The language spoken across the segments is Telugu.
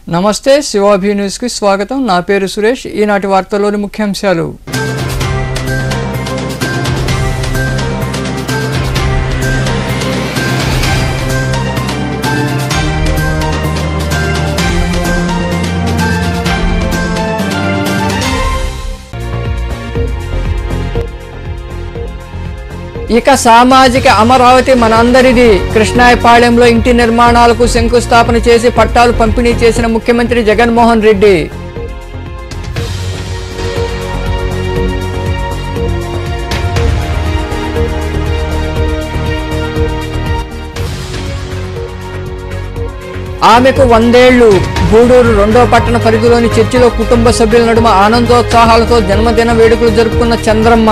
నమస్తే శివాభి న్యూస్కి స్వాగతం నా పేరు సురేష్ ఈనాటి వార్తల్లోని ముఖ్యాంశాలు ఇక సామాజిక అమరావతి మనందరిది కృష్ణాయపాళెంలో ఇంటి నిర్మాణాలకు శంకుస్థాపన చేసి పట్టాలు పంపిణీ చేసిన ముఖ్యమంత్రి జగన్మోహన్ రెడ్డి ఆమెకు వందేళ్లు గూడూరు రెండో పట్టణ పరిధిలోని చర్చిలో కుటుంబ సభ్యుల నడుమ ఆనందోత్సాహాలతో జన్మదిన వేడుకలు జరుపుకున్న చంద్రమ్మ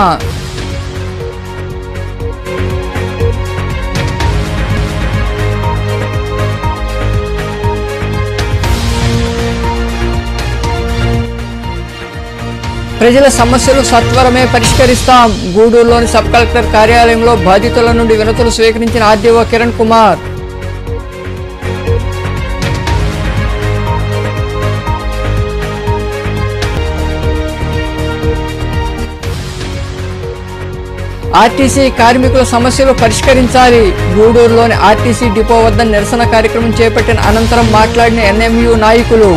ప్రజల సమస్యలు సత్వరమే పరిష్కరిస్తాం గూడూరులోని సబ్ కలెక్టర్ కార్యాలయంలో బాధితుల నుండి వినతులు స్వీకరించిన ఆర్డీఓ కిరణ్ కుమార్ ఆర్టీసీ కార్మికుల సమస్యలు పరిష్కరించాలి గూడూరులోని ఆర్టీసీ డిపో వద్ద నిరసన కార్యక్రమం చేపట్టిన అనంతరం మాట్లాడిన ఎన్ఎంయు నాయకులు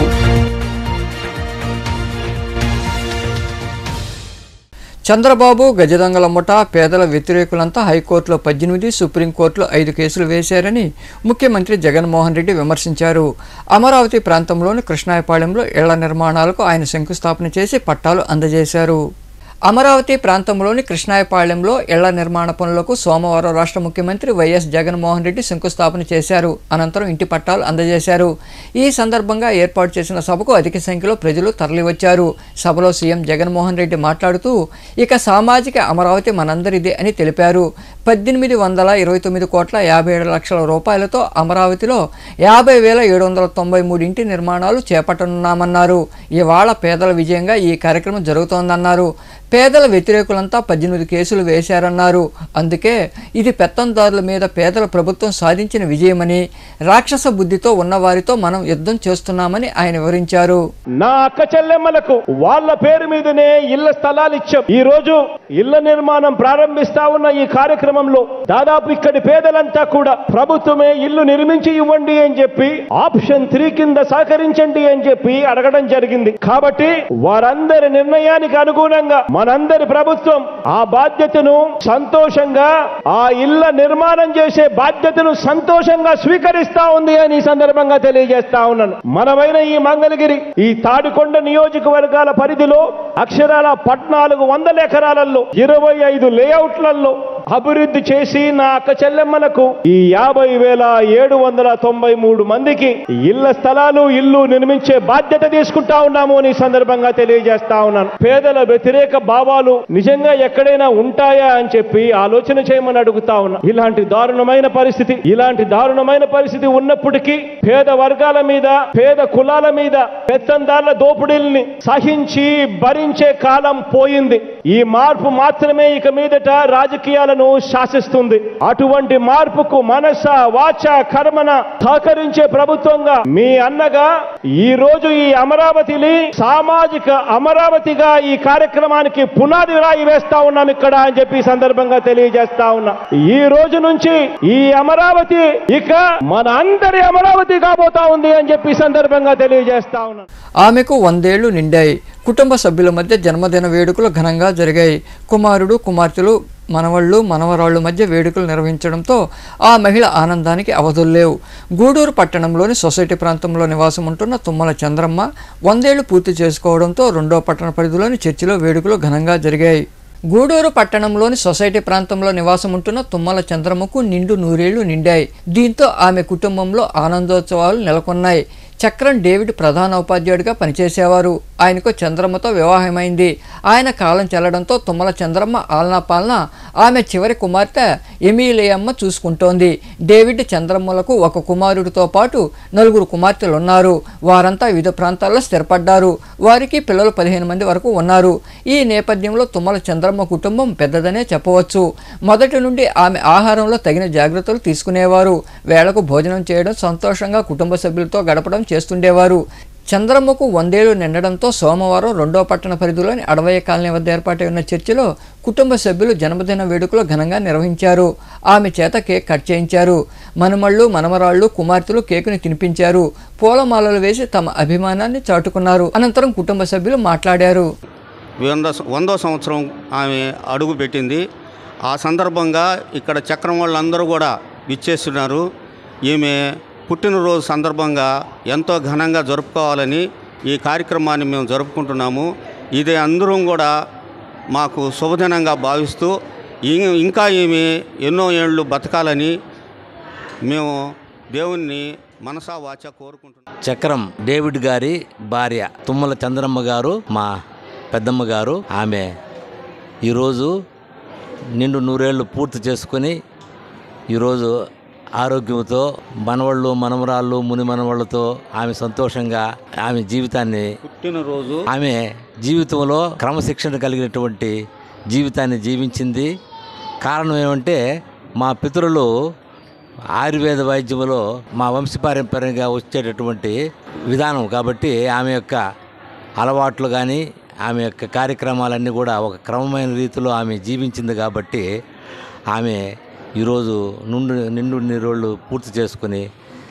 చంద్రబాబు గజదొంగల ముఠా పేదల వ్యతిరేకులంతా హైకోర్టులో పద్దెనిమిది సుప్రీంకోర్టులో ఐదు కేసులు వేశారని ముఖ్యమంత్రి జగన్మోహన్ రెడ్డి విమర్శించారు అమరావతి ప్రాంతంలోని కృష్ణాయపాళెంలో ఇళ్ల నిర్మాణాలకు ఆయన శంకుస్థాపన చేసి పట్టాలు అందజేశారు అమరావతి ప్రాంతంలోని కృష్ణాయపాళెంలో ఇళ్ల నిర్మాణ పనులకు సోమవారం రాష్ట్ర ముఖ్యమంత్రి వైఎస్ జగన్మోహన్ రెడ్డి శంకుస్థాపన చేశారు అనంతరం ఇంటి పట్టాలు అందజేశారు ఈ సందర్భంగా ఏర్పాటు చేసిన సభకు అధిక సంఖ్యలో ప్రజలు తరలివచ్చారు సభలో సీఎం జగన్మోహన్ రెడ్డి మాట్లాడుతూ ఇక సామాజిక అమరావతి మనందరిదే అని తెలిపారు పద్దెనిమిది వందల ఇరవై తొమ్మిది కోట్ల యాభై ఏడు లక్షల రూపాయలతో అమరావతిలో యాభై వేల ఏడు వందల తొంభై మూడు ఇంటి నిర్మాణాలు చేపట్టనున్నామన్నారు ఇవాళ పేదల విజయంగా ఈ కార్యక్రమం జరుగుతోందన్నారు పేదల వ్యతిరేకులంతా పద్దెనిమిది కేసులు వేశారన్నారు అందుకే ఇది పెత్తందారుల మీద పేదల ప్రభుత్వం సాధించిన విజయమని రాక్షస బుద్ధితో ఉన్నవారితో మనం యుద్ధం చేస్తున్నామని ఆయన వివరించారు నా అక్క చెల్లెమ్మలకు వాళ్ళ పేరు మీదనే ఇళ్ల స్థలాలు ఇచ్చాం ఈ రోజు ఇళ్ల నిర్మాణం ప్రారంభిస్తా ఉన్న ఈ కార్యక్రమంలో దాదాపు ఇక్కడి పేదలంతా కూడా ప్రభుత్వమే ఇల్లు నిర్మించి ఇవ్వండి అని చెప్పి ఆప్షన్ త్రీ కింద సహకరించండి అని చెప్పి అడగడం జరిగింది కాబట్టి వారందరి నిర్ణయానికి అనుగుణంగా మనందరి ప్రభుత్వం ఆ బాధ్యతను సంతోషంగా ఆ ఇళ్ల నిర్మాణం చేసే బాధ్యతను సంతోషంగా స్వీకరిస్తా ఉంది అని ఈ సందర్భంగా తెలియజేస్తా ఉన్నాను మనమైన ఈ మంగళగిరి ఈ తాడికొండ నియోజకవర్గాల పరిధిలో అక్షరాల పద్నాలుగు వందల ఎకరాలలో ఇరవై ఐదు లేఅవుట్లలో అభివృద్ధి చేసి నా అక్క చెల్లెమ్మలకు ఈ యాభై వేల ఏడు వందల తొంభై మూడు మందికి ఇళ్ల స్థలాలు ఇల్లు నిర్మించే బాధ్యత తీసుకుంటా ఉన్నాము అని ఈ సందర్భంగా తెలియజేస్తా ఉన్నాను పేదల వ్యతిరేక భావాలు నిజంగా ఎక్కడైనా ఉంటాయా అని చెప్పి ఆలోచన చేయమని అడుగుతా ఉన్నా ఇలాంటి దారుణమైన పరిస్థితి ఇలాంటి దారుణమైన పరిస్థితి ఉన్నప్పటికీ పేద వర్గాల మీద పేద కులాల మీద పెత్తందారుల దోపిడీల్ని సహించి భరించే కాలం పోయింది ఈ మార్పు మాత్రమే ఇక మీదట రాజకీయాలను శాసిస్తుంది అటువంటి మార్పుకు మనస వాచ కర్మన సహకరించే ప్రభుత్వంగా మీ అన్నగా ఈ రోజు ఈ అమరావతిని సామాజిక అమరావతిగా ఈ కార్యక్రమానికి పునాది రాయి వేస్తా ఉన్నాం ఇక్కడ అని చెప్పి ఈ సందర్భంగా తెలియజేస్తా ఉన్నా ఈ రోజు నుంచి ఈ అమరావతి ఇక మన అందరి అమరావతి కాబోతా ఉంది అని చెప్పి ఈ సందర్భంగా తెలియజేస్తా ఉన్నాను ఆమెకు వందేళ్లు నిండాయి కుటుంబ సభ్యుల మధ్య జన్మదిన వేడుకలు ఘనంగా జరిగాయి కుమారుడు కుమార్తెలు మనవళ్ళు మనవరాళ్ళు మధ్య వేడుకలు నిర్వహించడంతో ఆ మహిళ ఆనందానికి అవధుల్లేవు గూడూరు పట్టణంలోని సొసైటీ ప్రాంతంలో నివాసం ఉంటున్న తుమ్మల చంద్రమ్మ వందేళ్లు పూర్తి చేసుకోవడంతో రెండో పట్టణ పరిధిలోని చర్చిలో వేడుకలు ఘనంగా జరిగాయి గూడూరు పట్టణంలోని సొసైటీ ప్రాంతంలో నివాసం ఉంటున్న తుమ్మల చంద్రమ్మకు నిండు నూరేళ్లు నిండాయి దీంతో ఆమె కుటుంబంలో ఆనందోత్సవాలు నెలకొన్నాయి చక్రం డేవిడ్ ప్రధాన ఉపాధ్యాయుడిగా పనిచేసేవారు ఆయనకు చంద్రమ్మతో వివాహమైంది ఆయన కాలం చెల్లడంతో తుమ్మల చంద్రమ్మ ఆలనా పాలన ఆమె చివరి కుమార్తె ఎమీలియమ్మ చూసుకుంటోంది డేవిడ్ చంద్రమ్మలకు ఒక కుమారుడితో పాటు నలుగురు కుమార్తెలు ఉన్నారు వారంతా వివిధ ప్రాంతాల్లో స్థిరపడ్డారు వారికి పిల్లలు పదిహేను మంది వరకు ఉన్నారు ఈ నేపథ్యంలో తుమ్మల చంద్రమ్మ కుటుంబం పెద్దదనే చెప్పవచ్చు మొదటి నుండి ఆమె ఆహారంలో తగిన జాగ్రత్తలు తీసుకునేవారు వేళకు భోజనం చేయడం సంతోషంగా కుటుంబ సభ్యులతో గడపడం చేస్తుండేవారు చంద్రమ్మకు వందేళ్లు నిండడంతో సోమవారం రెండో పట్టణ పరిధిలోని అడవయ్య కాలనీ వద్ద ఏర్పాటై ఉన్న చర్చిలో కుటుంబ సభ్యులు జన్మదిన వేడుకలు ఘనంగా నిర్వహించారు ఆమె చేత కేక్ కట్ చేయించారు మనుమళ్ళు మనమరాళ్ళు కుమార్తెలు కేకుని తినిపించారు పూలమాలలు వేసి తమ అభిమానాన్ని చాటుకున్నారు అనంతరం కుటుంబ సభ్యులు మాట్లాడారు వంద వందో సంవత్సరం ఆమె అడుగు పెట్టింది ఆ సందర్భంగా ఇక్కడ చక్రం వాళ్ళందరూ కూడా విచ్చేస్తున్నారు ఈమె పుట్టినరోజు సందర్భంగా ఎంతో ఘనంగా జరుపుకోవాలని ఈ కార్యక్రమాన్ని మేము జరుపుకుంటున్నాము ఇది అందరం కూడా మాకు శుభదినంగా భావిస్తూ ఈ- ఇంకా ఈమె ఎన్నో ఏళ్ళు బతకాలని మేము దేవుణ్ణి మనసా వాచ కోరుకుంటున్నాం చక్రం డేవిడ్ గారి భార్య తుమ్మల చంద్రమ్మ గారు మా పెద్దమ్మ గారు ఆమె ఈరోజు నిండు నూరేళ్ళు పూర్తి చేసుకొని ఈరోజు ఆరోగ్యంతో మనవాళ్ళు మనమరాళ్ళు ముని మనవాళ్ళతో ఆమె సంతోషంగా ఆమె జీవితాన్ని పుట్టినరోజు ఆమె జీవితంలో క్రమశిక్షణ కలిగినటువంటి జీవితాన్ని జీవించింది కారణం ఏమంటే మా పితరులు ఆయుర్వేద వైద్యంలో మా వంశపారంపర్యంగా వచ్చేటటువంటి విధానం కాబట్టి ఆమె యొక్క అలవాట్లు కానీ ఆమె యొక్క కార్యక్రమాలన్నీ కూడా ఒక క్రమమైన రీతిలో ఆమె జీవించింది కాబట్టి ఆమె ఈరోజు నుండు నిండు నీరోళ్ళు పూర్తి చేసుకుని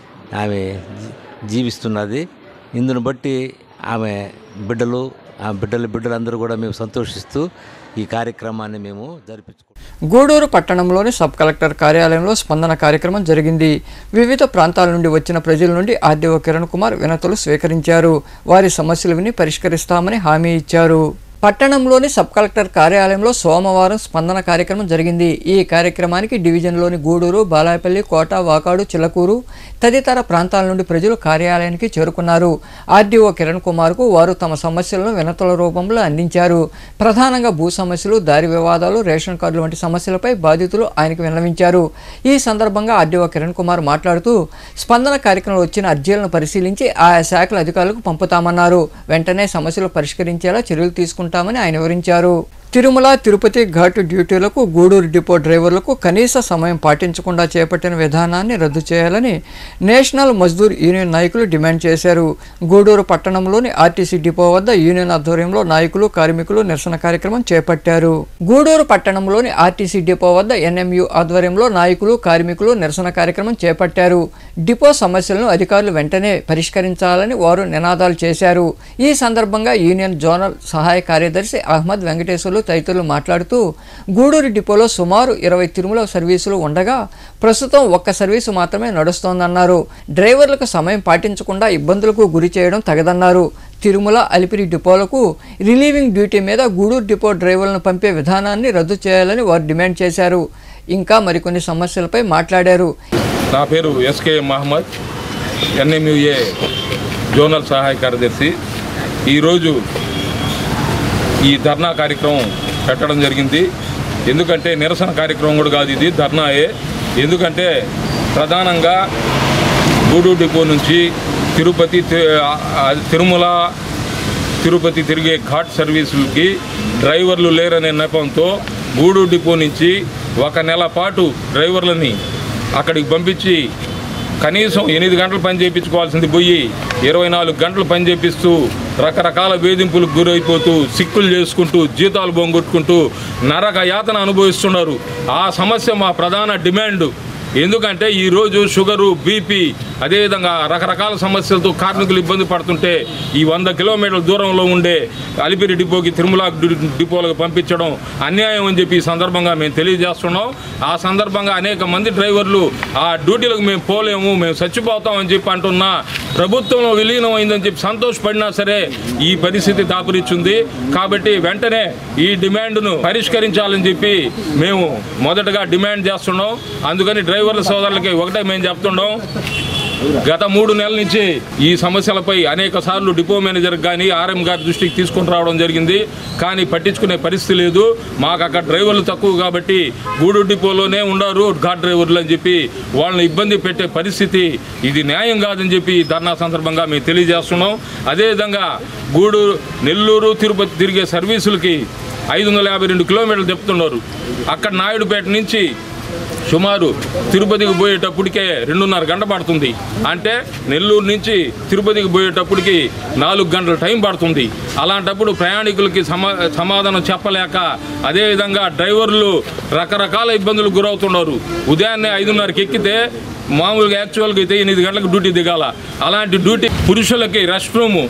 ఆమె జీ- జీవిస్తున్నది ఇందును బట్టి ఆమె బిడ్డలు ఆ బిడ్డల బిడ్డలందరూ కూడా మేము సంతోషిస్తూ ఈ కార్యక్రమాన్ని మేము జరిపించుకుంటాం గూడూరు పట్టణంలోని సబ్ కలెక్టర్ కార్యాలయంలో స్పందన కార్యక్రమం జరిగింది వివిధ ప్రాంతాల నుండి వచ్చిన ప్రజల నుండి ఆర్డీఓ కిరణ్ కుమార్ వినతులు స్వీకరించారు వారి సమస్యలు విని పరిష్కరిస్తామని హామీ ఇచ్చారు పట్టణంలోని సబ్ కలెక్టర్ కార్యాలయంలో సోమవారం స్పందన కార్యక్రమం జరిగింది ఈ కార్యక్రమానికి డివిజన్లోని గూడూరు బాలాయపల్లి కోట వాకాడు చిలకూరు తదితర ప్రాంతాల నుండి ప్రజలు కార్యాలయానికి చేరుకున్నారు ఆర్డీఓ కిరణ్ కుమార్కు వారు తమ సమస్యలను వినతుల రూపంలో అందించారు ప్రధానంగా భూ సమస్యలు దారి వివాదాలు రేషన్ కార్డులు వంటి సమస్యలపై బాధితులు ఆయనకు విన్నవించారు ఈ సందర్భంగా ఆర్డీఓ కిరణ్ కుమార్ మాట్లాడుతూ స్పందన కార్యక్రమంలో వచ్చిన అర్జీలను పరిశీలించి ఆయా శాఖల అధికారులకు పంపుతామన్నారు వెంటనే సమస్యలు పరిష్కరించేలా చర్యలు తీసుకుంటామని ఆయన వివరించారు తిరుమల తిరుపతి ఘాటు డ్యూటీలకు గూడూరు డిపో డ్రైవర్లకు కనీస సమయం పాటించకుండా చేపట్టిన విధానాన్ని రద్దు చేయాలని నేషనల్ మజ్దూర్ యూనియన్ నాయకులు డిమాండ్ చేశారు గూడూరు పట్టణంలోని ఆర్టీసీ డిపో వద్ద యూనియన్ ఆధ్వర్యంలో నాయకులు కార్మికులు నిరసన కార్యక్రమం చేపట్టారు గూడూరు పట్టణంలోని ఆర్టీసీ డిపో వద్ద ఎన్ఎంయు ఆధ్వర్యంలో నాయకులు కార్మికులు నిరసన కార్యక్రమం చేపట్టారు డిపో సమస్యలను అధికారులు వెంటనే పరిష్కరించాలని వారు నినాదాలు చేశారు ఈ సందర్భంగా యూనియన్ జోనల్ సహాయ కార్యదర్శి అహ్మద్ వెంకటేశ్వర్లు తదితరులు మాట్లాడుతూ గూడూరు డిపోలో సుమారు ఇరవై తిరుమల సర్వీసులు ఉండగా ప్రస్తుతం ఒక్క సర్వీసు మాత్రమే నడుస్తోందన్నారు డ్రైవర్లకు సమయం పాటించకుండా ఇబ్బందులకు గురి చేయడం తగదన్నారు తిరుమల అలిపిరి డిపోలకు రిలీవింగ్ డ్యూటీ మీద గూడూరు డిపో డ్రైవర్లను పంపే విధానాన్ని రద్దు చేయాలని వారు డిమాండ్ చేశారు ఇంకా మరికొన్ని సమస్యలపై మాట్లాడారు నా పేరు ఎస్కే మహమ్మద్ ఎన్ఎంయుఏ జోనల్ సహాయ కార్యదర్శి ఈరోజు ఈ ధర్నా కార్యక్రమం పెట్టడం జరిగింది ఎందుకంటే నిరసన కార్యక్రమం కూడా కాదు ఇది ధర్నాయే ఎందుకంటే ప్రధానంగా గూడూరు డిపో నుంచి తిరుపతి తి- ఆ, తిరుమల తిరుపతి తిరిగే ఘాట్ సర్వీసులకి డ్రైవర్లు లేరనే నెపంతో గూడూరు డిపో నుంచి ఒక నెల పాటు డ్రైవర్లని అక్కడికి పంపించి కనీసం ఎనిమిది గంటలు పని చేయించుకోవాల్సింది పోయి ఇరవై నాలుగు గంటలు పని చేపిస్తూ రకరకాల వేధింపులకు గురైపోతూ సిక్కులు చేసుకుంటూ జీతాలు బొంగొట్టుకుంటూ నరక యాతన అనుభవిస్తున్నారు ఆ సమస్య మా ప్రధాన డిమాండ్ ఎందుకంటే ఈరోజు షుగరు బీపీ అదేవిధంగా రకరకాల సమస్యలతో కార్మికులు ఇబ్బంది పడుతుంటే ఈ వంద కిలోమీటర్ల దూరంలో ఉండే అలిపిరి డిపోకి తిరుమల డి- డిపోలకు పంపించడం అన్యాయం అని చెప్పి ఈ సందర్భంగా మేము తెలియజేస్తున్నాం ఆ సందర్భంగా అనేక మంది డ్రైవర్లు ఆ డ్యూటీలకు మేము పోలేము మేము చచ్చిపోతామని చెప్పి అంటున్నా ప్రభుత్వంలో విలీనం అయిందని చెప్పి సంతోషపడినా సరే ఈ పరిస్థితి దాపురిచ్చింది కాబట్టి వెంటనే ఈ డిమాండ్ను పరిష్కరించాలని చెప్పి మేము మొదటగా డిమాండ్ చేస్తున్నాం అందుకని డ్రైవర్ల సోదరులకి ఒకటే మేము చెప్తున్నాం గత మూడు నెలల నుంచి ఈ సమస్యలపై అనేక సార్లు డిపో మేనేజర్ కానీ ఆర్ఎం గారి దృష్టికి తీసుకుని రావడం జరిగింది కానీ పట్టించుకునే పరిస్థితి లేదు మాకు అక్కడ డ్రైవర్లు తక్కువ కాబట్టి గూడూరు డిపోలోనే ఉన్నారు ఘాట్ డ్రైవర్లు అని చెప్పి వాళ్ళని ఇబ్బంది పెట్టే పరిస్థితి ఇది న్యాయం కాదని చెప్పి ఈ ధర్నా సందర్భంగా మేము తెలియజేస్తున్నాం అదేవిధంగా గూడూరు నెల్లూరు తిరుపతి తిరిగే సర్వీసులకి ఐదు వందల యాభై రెండు కిలోమీటర్లు చెప్తున్నారు అక్కడ నాయుడుపేట నుంచి సుమారు తిరుపతికి పోయేటప్పటికే రెండున్నర గంట పడుతుంది అంటే నెల్లూరు నుంచి తిరుపతికి పోయేటప్పటికి నాలుగు గంటల టైం పడుతుంది అలాంటప్పుడు ప్రయాణికులకి సమా సమాధానం చెప్పలేక అదేవిధంగా డ్రైవర్లు రకరకాల ఇబ్బందులకు గురవుతున్నారు ఉదయాన్నే ఐదున్నరకి ఎక్కితే మామూలుగా యాక్చువల్గా అయితే ఎనిమిది గంటలకు డ్యూటీ దిగాల అలాంటి డ్యూటీ పురుషులకి రెస్ట్ రూము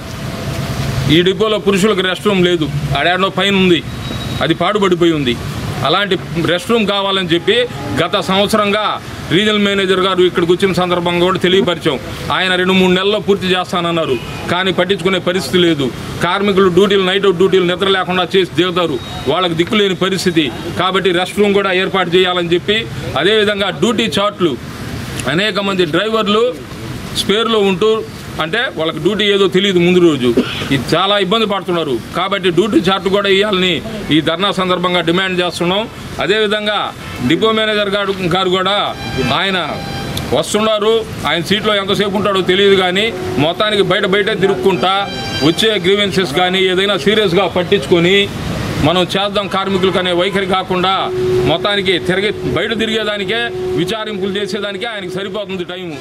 ఈ డిపోలో పురుషులకు రెస్ట్ రూమ్ లేదు ఆడాడో పైన ఉంది అది పాడుపడిపోయి ఉంది అలాంటి రెస్ట్ రూమ్ కావాలని చెప్పి గత సంవత్సరంగా రీజనల్ మేనేజర్ గారు ఇక్కడికి వచ్చిన సందర్భంగా కూడా తెలియపరిచాం ఆయన రెండు మూడు నెలల్లో పూర్తి చేస్తానన్నారు కానీ పట్టించుకునే పరిస్థితి లేదు కార్మికులు డ్యూటీలు నైట్ అవుట్ డ్యూటీలు నిద్ర లేకుండా చేసి దిగుతారు వాళ్ళకి దిక్కులేని పరిస్థితి కాబట్టి రెస్ట్ రూమ్ కూడా ఏర్పాటు చేయాలని చెప్పి అదేవిధంగా డ్యూటీ చార్ట్లు అనేక మంది డ్రైవర్లు స్పేర్లో ఉంటూ అంటే వాళ్ళకి డ్యూటీ ఏదో తెలియదు ముందు రోజు ఇది చాలా ఇబ్బంది పడుతున్నారు కాబట్టి డ్యూటీ చార్ట్ కూడా ఇవ్వాలని ఈ ధర్నా సందర్భంగా డిమాండ్ చేస్తున్నాం అదేవిధంగా డిపో మేనేజర్ గారు గారు కూడా ఆయన వస్తున్నారు ఆయన సీట్లో ఎంతసేపు ఉంటాడో తెలియదు కానీ మొత్తానికి బయట బయటే తిరుక్కుంటా వచ్చే గ్రీవెన్సెస్ కానీ ఏదైనా సీరియస్గా పట్టించుకొని మనం చేద్దాం కార్మికులకు అనే వైఖరి కాకుండా మొత్తానికి తిరిగి బయట తిరిగేదానికే విచారింపులు చేసేదానికే ఆయనకి సరిపోతుంది టైము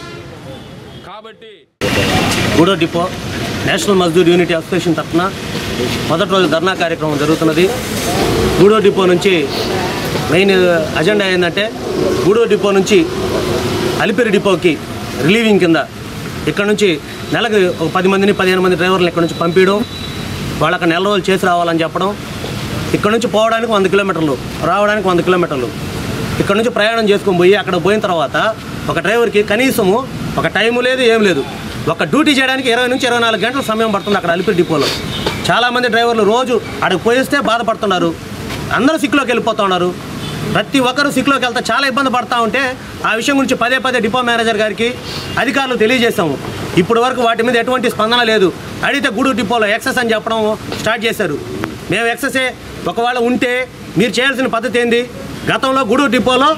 కాబట్టి Gudur depot national Mazdoor unity association తరఫున మొదటి రోజు ధర్నా కార్యక్రమం జరుగుతున్నది గూడో డిపో నుంచి మెయిన్ అజెండా ఏంటంటే గూడో డిపో నుంచి అలిపిరి డిపోకి రిలీవింగ్ కింద ఇక్కడ నుంచి నెలకు ఒక పది మందిని పదిహేను మంది డ్రైవర్లు ఇక్కడ నుంచి పంపించడం వాళ్ళకి నెల రోజులు చేసి రావాలని చెప్పడం ఇక్కడ నుంచి పోవడానికి వంద కిలోమీటర్లు రావడానికి వంద కిలోమీటర్లు ఇక్కడ నుంచి ప్రయాణం చేసుకొని పోయి అక్కడ పోయిన తర్వాత ఒక డ్రైవర్కి కనీసము ఒక టైము లేదు ఏం లేదు ఒక డ్యూటీ చేయడానికి ఇరవై నుంచి ఇరవై నాలుగు గంటల సమయం పడుతుంది అక్కడ అలిపిరి డిపోలో చాలామంది డ్రైవర్లు రోజు అక్కడికి పోయిస్తే బాధపడుతున్నారు అందరూ సిక్కులోకి వెళ్ళిపోతూ ఉన్నారు ప్రతి ఒక్కరు సిక్కులోకి వెళ్తే చాలా ఇబ్బంది పడతా ఉంటే ఆ విషయం గురించి పదే పదే డిపో మేనేజర్ గారికి అధికారులు తెలియజేశాము ఇప్పటి వరకు వాటి మీద ఎటువంటి స్పందన లేదు అడిగితే గూడూరు డిపోలో ఎక్సెస్ అని చెప్పడం స్టార్ట్ చేశారు మేము ఎక్సెసే ఒకవేళ ఉంటే మీరు చేయాల్సిన పద్ధతి ఏంది గతంలో గూడూరు డిపోలో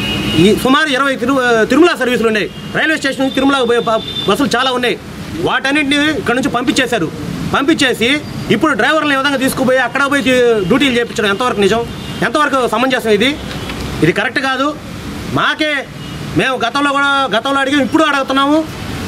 ఈ సుమారు ఇరవై తిరు తిరుమల సర్వీసులు ఉన్నాయి రైల్వే స్టేషన్ నుంచి తిరుమలకు పోయే ప- బస్సులు చాలా ఉన్నాయి వాటన్నింటినీ ఇక్కడ నుంచి పంపించేశారు పంపించేసి ఇప్పుడు డ్రైవర్లను ఈ విధంగా తీసుకుపోయి అక్కడ పోయి తీ- డ్యూటీలు చేయించడం ఎంతవరకు నిజం ఎంతవరకు సమంజసం ఇది ఇది కరెక్ట్ కాదు మాకే మేము గతంలో కూడా గతంలో అడిగి ఇప్పుడు అడుగుతున్నాము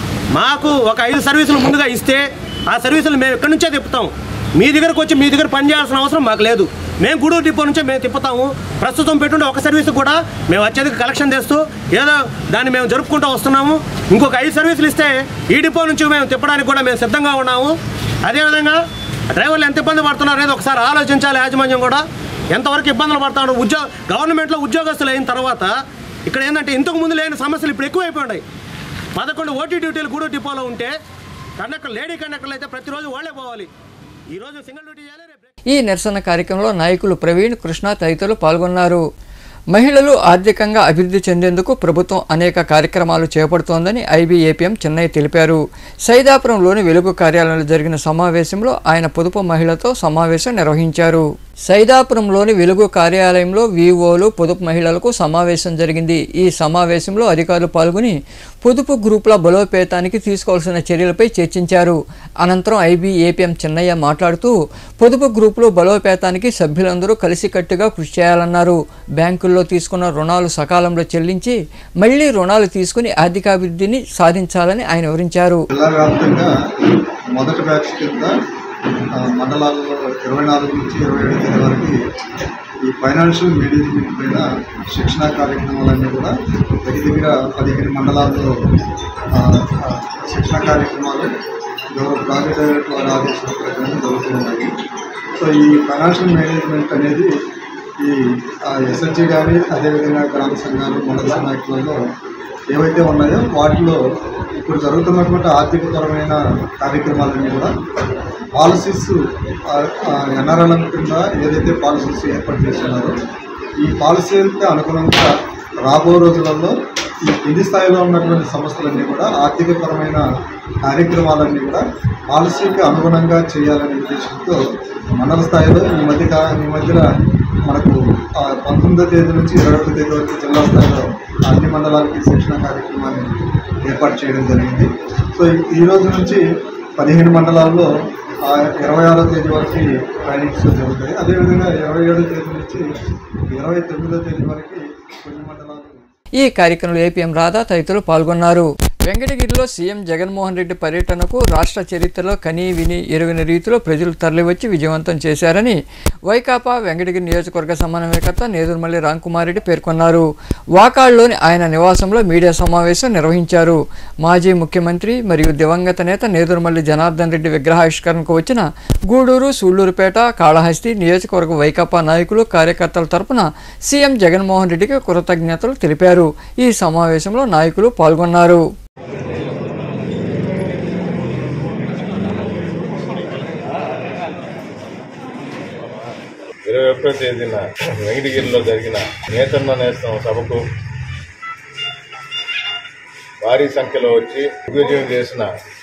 మాకు ఒక ఐదు సర్వీసులు ముందుగా ఇస్తే ఆ సర్వీసులు మేము ఇక్కడి నుంచే తిప్పుతాం మీ దగ్గరకు వచ్చి మీ దగ్గర పని చేయాల్సిన అవసరం మాకు లేదు మేము గూడూరు డిపో నుంచే మేము తిప్పుతాము ప్రస్తుతం పెట్టుండే ఒక సర్వీస్ కూడా మేము అత్యధిక కలెక్షన్ తెస్తూ ఏదో దాన్ని మేము జరుపుకుంటూ వస్తున్నాము ఇంకొక ఐదు సర్వీసులు ఇస్తే ఈ డిపో నుంచి మేము తిప్పడానికి కూడా మేము సిద్ధంగా ఉన్నాము అదేవిధంగా డ్రైవర్లు ఎంత ఇబ్బంది పడుతున్నారు అనేది ఒకసారి ఆలోచించాలి యాజమాన్యం కూడా ఎంతవరకు ఇబ్బందులు పడుతున్నారు ఉద్యోగ గవర్నమెంట్లో ఉద్యోగస్తులు అయిన తర్వాత ఇక్కడ ఏంటంటే ఇంతకు ముందు లేని సమస్యలు ఇప్పుడు ఎక్కువైపోయి ఉన్నాయి పదకొండు ఓటీ డ్యూటీలు గూడూరు డిపోలో ఉంటే కండక్టర్ లేడీ కండక్టర్లు అయితే ప్రతిరోజు వాళ్ళే పోవాలి ఈరోజు సింగిల్ డ్యూటీ చేయాలి రేపు ఈ నిరసన కార్యక్రమంలో నాయకులు ప్రవీణ్ కృష్ణ తదితరులు పాల్గొన్నారు మహిళలు ఆర్థికంగా అభివృద్ధి చెందేందుకు ప్రభుత్వం అనేక కార్యక్రమాలు చేపడుతోందని ఐబీఏపీఎం చెన్నై తెలిపారు సైదాపురంలోని వెలుగు కార్యాలయంలో జరిగిన సమావేశంలో ఆయన పొదుపు మహిళతో సమావేశం నిర్వహించారు సైదాపురంలోని వెలుగు కార్యాలయంలో వివోలు పొదుపు మహిళలకు సమావేశం జరిగింది ఈ సమావేశంలో అధికారులు పాల్గొని పొదుపు గ్రూపుల బలోపేతానికి తీసుకోవాల్సిన చర్యలపై చర్చించారు అనంతరం ఐబీఏపీఎం చెన్నయ్య మాట్లాడుతూ పొదుపు గ్రూపులు బలోపేతానికి సభ్యులందరూ కలిసికట్టుగా కృషి చేయాలన్నారు బ్యాంకుల్లో తీసుకున్న రుణాలు సకాలంలో చెల్లించి మళ్లీ రుణాలు తీసుకుని ఆర్థికాభివృద్ధిని సాధించాలని ఆయన వివరించారు జిల్లా వ్యాప్తంగా మొదటి బ్యాచ్ కింద ఆ, మండలాల్లో ఇరవై నాలుగు నుంచి ఇరవై ఏడు తేదీ వరకు ఈ ఫైనాన్షియల్ మేనేజ్మెంట్ పైన శిక్షణా కార్యక్రమాలన్నీ కూడా దగ్గర దగ్గర పదిహేను మండలాల్లో ఆ, ఆ, శిక్షణ కార్యక్రమాలు గౌరవ ప్రాజెక్ట్ డైరెక్టర్ వారి ఆదేశాల ప్రకారం జరుగుతున్నాయి సో ఈ ఫైనాన్షియల్ మేనేజ్మెంట్ అనేది ఈ ఎస్హెచ్జి కానీ అదేవిధంగా గ్రామ సంఘాలు మండల నాయకులలో ఏవైతే ఉన్నాయో వాటిలో ఇప్పుడు జరుగుతున్నటువంటి ఆర్థికపరమైన కార్యక్రమాలన్నీ కూడా పాలసీస్ ఎన్ఆర్ఎల్ఎం కింద ఏదైతే పాలసీస్ ఏర్పాటు చేస్తున్నారో ఈ పాలసీకి అనుగుణంగా రాబో రోజులలో ఈ కింది స్థాయిలో ఉన్నటువంటి సంస్థలన్నీ కూడా ఆర్థికపరమైన కార్యక్రమాలన్నీ కూడా పాలసీకి అనుగుణంగా చేయాలనే ఉద్దేశంతో మండల స్థాయిలో ఈ మధ్య కా- ఈ మధ్యన మనకు ఆ, పంతొమ్మిదో తేదీ నుంచి ఇరవై ఒకటో తేదీ వరకు జిల్లా స్థాయిలో అన్ని మండలాలకి శిక్షణ కార్యక్రమాన్ని ఏర్పాటు చేయడం జరిగింది సో ఈ- ఈ రోజు నుంచి పదిహేను మండలాల్లో ఆ, ఇరవై ఆరో తేదీ వరకు ట్రైనింగ్స్ జరుగుతాయి అదేవిధంగా ఇరవై ఏడో తేదీ నుంచి ఇరవై తొమ్మిదో తేదీ వరకు కొన్ని మండలాలు ఈ కార్యక్రమంలో ఏపీఎం రాధా తదితరులు పాల్గొన్నారు వెంకటగిరిలో సీఎం జగన్మోహన్ రెడ్డి పర్యటనకు రాష్ట్ర చరిత్రలో కనీ విని ఎరుగని రీతిలో ప్రజలు తరలివచ్చి విజయవంతం చేశారని వైకాపా వెంకటగిరి నియోజకవర్గ సమన్వయకర్త నేదురుమల్లి రాంకుమార్ రెడ్డి పేర్కొన్నారు వాకాడ్లోని ఆయన నివాసంలో మీడియా సమావేశం నిర్వహించారు మాజీ ముఖ్యమంత్రి మరియు దివంగత నేత నేదురుమల్లి జనార్దన్ రెడ్డి విగ్రహావిష్కరణకు వచ్చిన గూడూరు సూళ్లూరుపేట కాళహస్తి నియోజకవర్గ వైకాపా నాయకులు కార్యకర్తల తరపున సీఎం జగన్మోహన్ రెడ్డికి కృతజ్ఞతలు తెలిపారు ఈ సమావేశంలో నాయకులు పాల్గొన్నారు ఇరవై ఒకటో తేదీన వెంకటగిరిలో జరిగిన నేతన్న నేస్తం సభకు భారీ సంఖ్యలో వచ్చి దిగ్విజయం చేసిన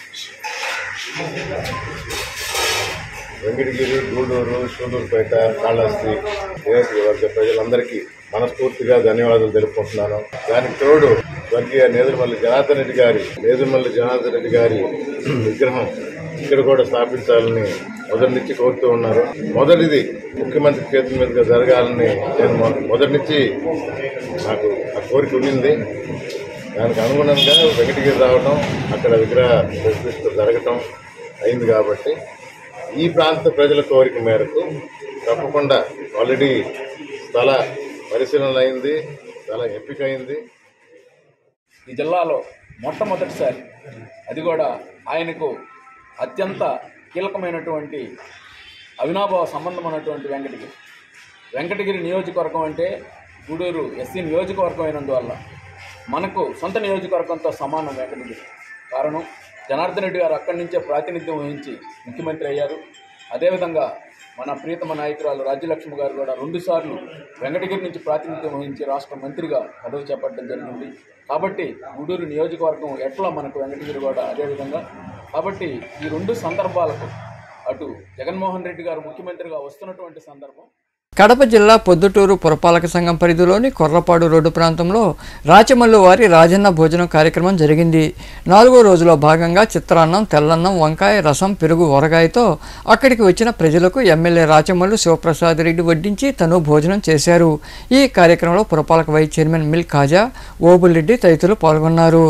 వెంకటగిరి గూడూరు సూలూరుపేట కాళహస్తి నియోజకవర్గ ప్రజలందరికీ మనస్ఫూర్తిగా ధన్యవాదాలు తెలుపుకుంటున్నాను దానికి తోడు స్వర్గీయ నేదురుమల్లి జనార్దన్ రెడ్డి గారి నేదురుమల్లి జనార్దన్ రెడ్డి గారి విగ్రహం ఇక్కడ కూడా స్థాపించాలని మొదటి నుంచి కోరుతూ ఉన్నారు మొదటిది ముఖ్యమంత్రి చేతుల మీదుగా జరగాలని నేను మొ- మొదటి నుంచి నాకు ఆ కోరిక ఉండింది దానికి అనుగుణంగా వెంకటగిరి రావడం అక్కడ విగ్రహ ప్రతిష్ఠ జరగటం అయింది కాబట్టి ఈ ప్రాంత ప్రజల కోరిక మేరకు తప్పకుండా ఆల్రెడీ స్థల పరిశీలన అయింది స్థల ఎంపిక అయింది ఈ జిల్లాలో మొట్టమొదటిసారి అది కూడా ఆయనకు అత్యంత కీలకమైనటువంటి అవినాభావ సంబంధం ఉన్నటువంటి వెంకటగిరి వెంకటగిరి నియోజకవర్గం అంటే గూడూరు ఎస్సీ నియోజకవర్గం అయినందువల్ల మనకు సొంత నియోజకవర్గంతో సమానం వెంకటగిరి కారణం జనార్దన్ రెడ్డి గారు అక్కడి నుంచే ప్రాతినిధ్యం వహించి ముఖ్యమంత్రి అయ్యారు అదేవిధంగా మన ప్రీతమ నాయకురాలు రాజ్యలక్ష్మి గారు కూడా రెండుసార్లు వెంకటగిరి నుంచి ప్రాతినిధ్యం వహించి రాష్ట్ర మంత్రిగా పదవి చేపట్టడం జరిగింది కాబట్టి గూడూరు నియోజకవర్గం ఎట్లా మనకు వెంకటగిరి కూడా అదేవిధంగా కాబట్టి ఈ రెండు సందర్భాలకు అటు జగన్మోహన్ రెడ్డి గారు ముఖ్యమంత్రిగా వస్తున్నటువంటి సందర్భం కడప జిల్లా పొద్దుటూరు పురపాలక సంఘం పరిధిలోని కొర్రపాడు రోడ్డు ప్రాంతంలో రాచమల్లు వారి రాజన్న భోజనం కార్యక్రమం జరిగింది నాలుగో రోజులో భాగంగా చిత్రాన్నం తెల్లన్నం వంకాయ రసం పెరుగు ఊరగాయతో అక్కడికి వచ్చిన ప్రజలకు ఎమ్మెల్యే రాచమల్లు శివప్రసాద్ రెడ్డి వడ్డించి తను భోజనం చేశారు ఈ కార్యక్రమంలో పురపాలక వైస్ చైర్మన్ మిల్ ఖాజా ఓబుల్రెడ్డి తదితరులు పాల్గొన్నారు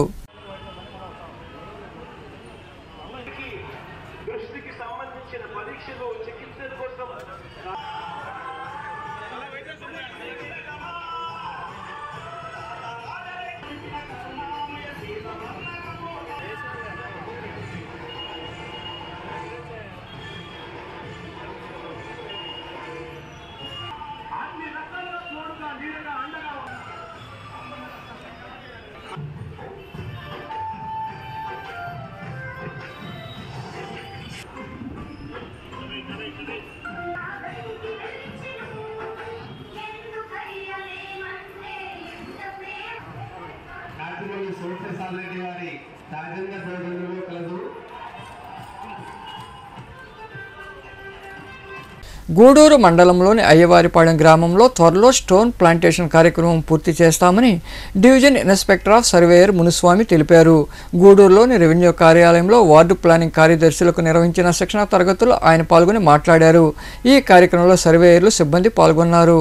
నాటిమల్లి శివప్రసాద్ రెడ్డి వారి రాజేంద్ర భోజనంలో కలదు గూడూరు మండలంలోని అయ్యవారిపాలెం గ్రామంలో త్వరలో స్టోన్ ప్లాంటేషన్ కార్యక్రమం పూర్తి చేస్తామని division inspector of surveyor Munuswamy తెలిపారు గూడూరులోని రెవెన్యూ కార్యాలయంలో వార్డు ప్లానింగ్ కార్యదర్శులకు నిర్వహించిన శిక్షణ తరగతులు ఆయన పాల్గొని మాట్లాడారు ఈ కార్యక్రమంలో సర్వేయర్లు సిబ్బంది పాల్గొన్నారు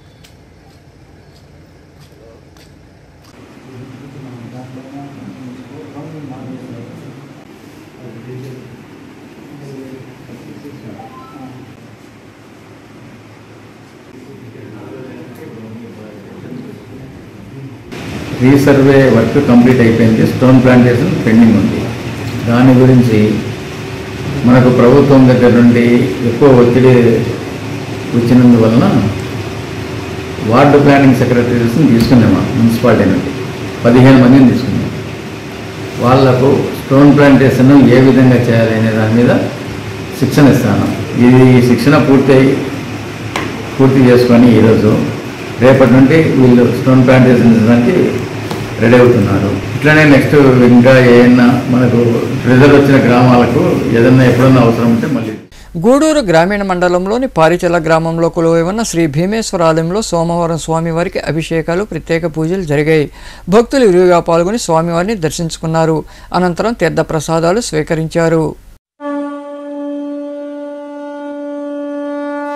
రీసర్వే వర్క్ కంప్లీట్ అయిపోయింది స్టోన్ ప్లాంటేషన్ పెండింగ్ ఉంది దాని గురించి మనకు ప్రభుత్వం దగ్గర నుండి ఎక్కువ ఒత్తిడి వచ్చినందువలన వార్డు ప్లానింగ్ సెక్రటరీస్ని తీసుకున్నాము మున్సిపాలిటీ నుండి పదిహేను మందిని తీసుకున్నాం వాళ్లకు స్టోన్ ప్లాంటేషన్ ఏ విధంగా చేయాలి అనే దాని మీద శిక్షణ ఇస్తాను ఇది శిక్షణ పూర్తి అయి పూర్తి చేసుకొని ఈరోజు రేపటి నుండి వీళ్ళు స్టోన్ ప్లాంటేషన్ చేయడానికి రెడీ అవుతున్నారు ఇట్లనే నెక్స్ట్ ఇంకా ఏదైనా మనకు రిజర్వ్ వచ్చిన గ్రామాలకు ఏదైనా ఎప్పుడన్నా అవసరం ఉంటే మళ్ళీ గూడూరు గ్రామీణ మండలంలోని పారిచల గ్రామంలో కొలువై ఉన్న శ్రీ భీమేశ్వర ఆలయంలో సోమవారం స్వామివారికి అభిషేకాలు ప్రత్యేక పూజలు జరిగాయి భక్తులు విరివిగా పాల్గొని స్వామివారిని దర్శించుకున్నారు అనంతరం తీర్థప్రసాదాలు స్వీకరించారు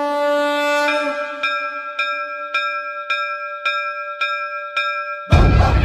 Bye.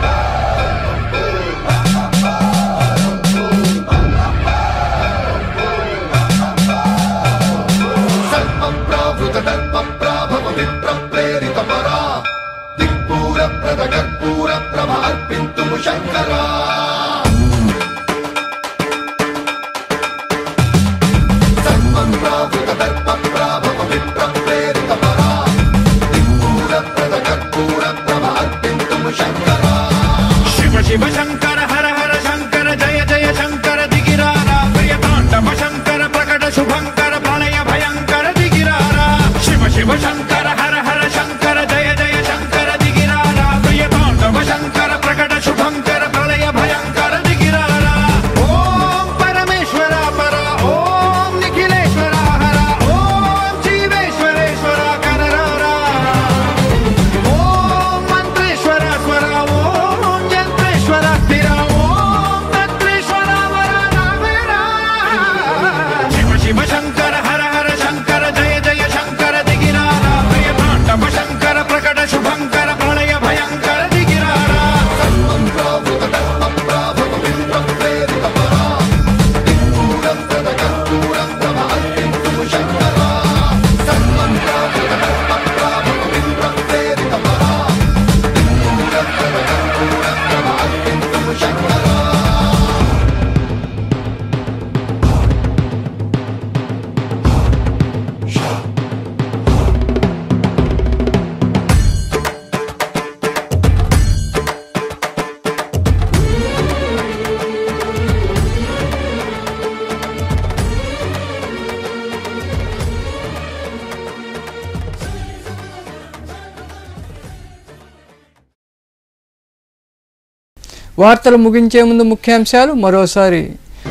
వార్తలు ముగించే ముందు ముఖ్యాంశాలు మరోసారి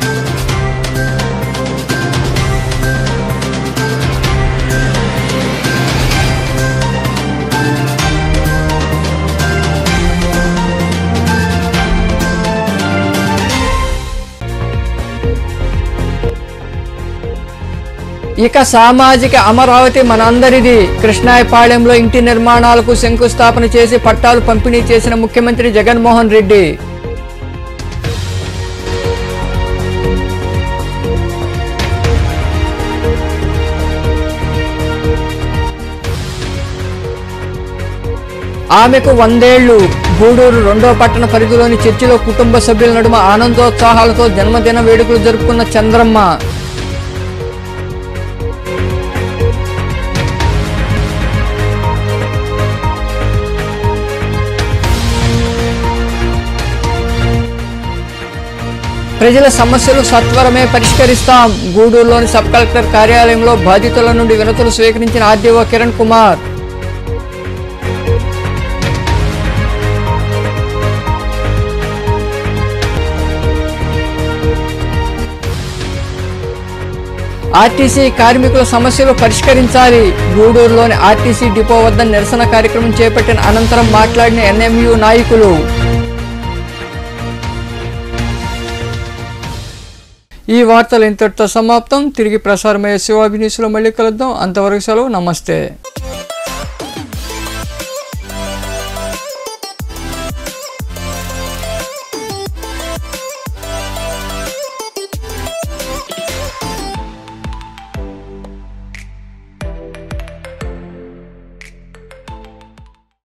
ఇక సామాజిక అమరావతి మనందరిది కృష్ణాయపాళెంలో ఇంటి నిర్మాణాలకు శంకుస్థాపన చేసి పట్టాలు పంపిణీ చేసిన ముఖ్యమంత్రి జగన్మోహన్ రెడ్డి ఆమెకు వందేళ్లు గూడూరు రెండో పట్టణ పరిధిలోని చర్చిలో కుటుంబ సభ్యుల నడుమ ఆనందోత్సాహాలతో జన్మదిన వేడుకలు జరుపుకున్న చంద్రమ్మ ప్రజల సమస్యలు సత్వరమే పరిష్కరిస్తాం గూడూరులోని సబ్ కలెక్టర్ కార్యాలయంలో బాధితుల నుండి వినతులు స్వీకరించిన ఆర్డీఓ కిరణ్ కుమార్ ఆర్టీసీ కార్మికుల సమస్యలు పరిష్కరించాలి గూడూరులోని ఆర్టీసీ డిపో వద్ద నిరసన కార్యక్రమం చేపట్టిన అనంతరం మాట్లాడిన ఎన్ఎంయు నాయకులు ఈ వార్తలు ఇంతటితో సమాప్తం తిరిగి ప్రసారమయ్యే శివాభినీసులో మళ్ళీ కలుద్దాం అంతవరకు సెలవు నమస్తే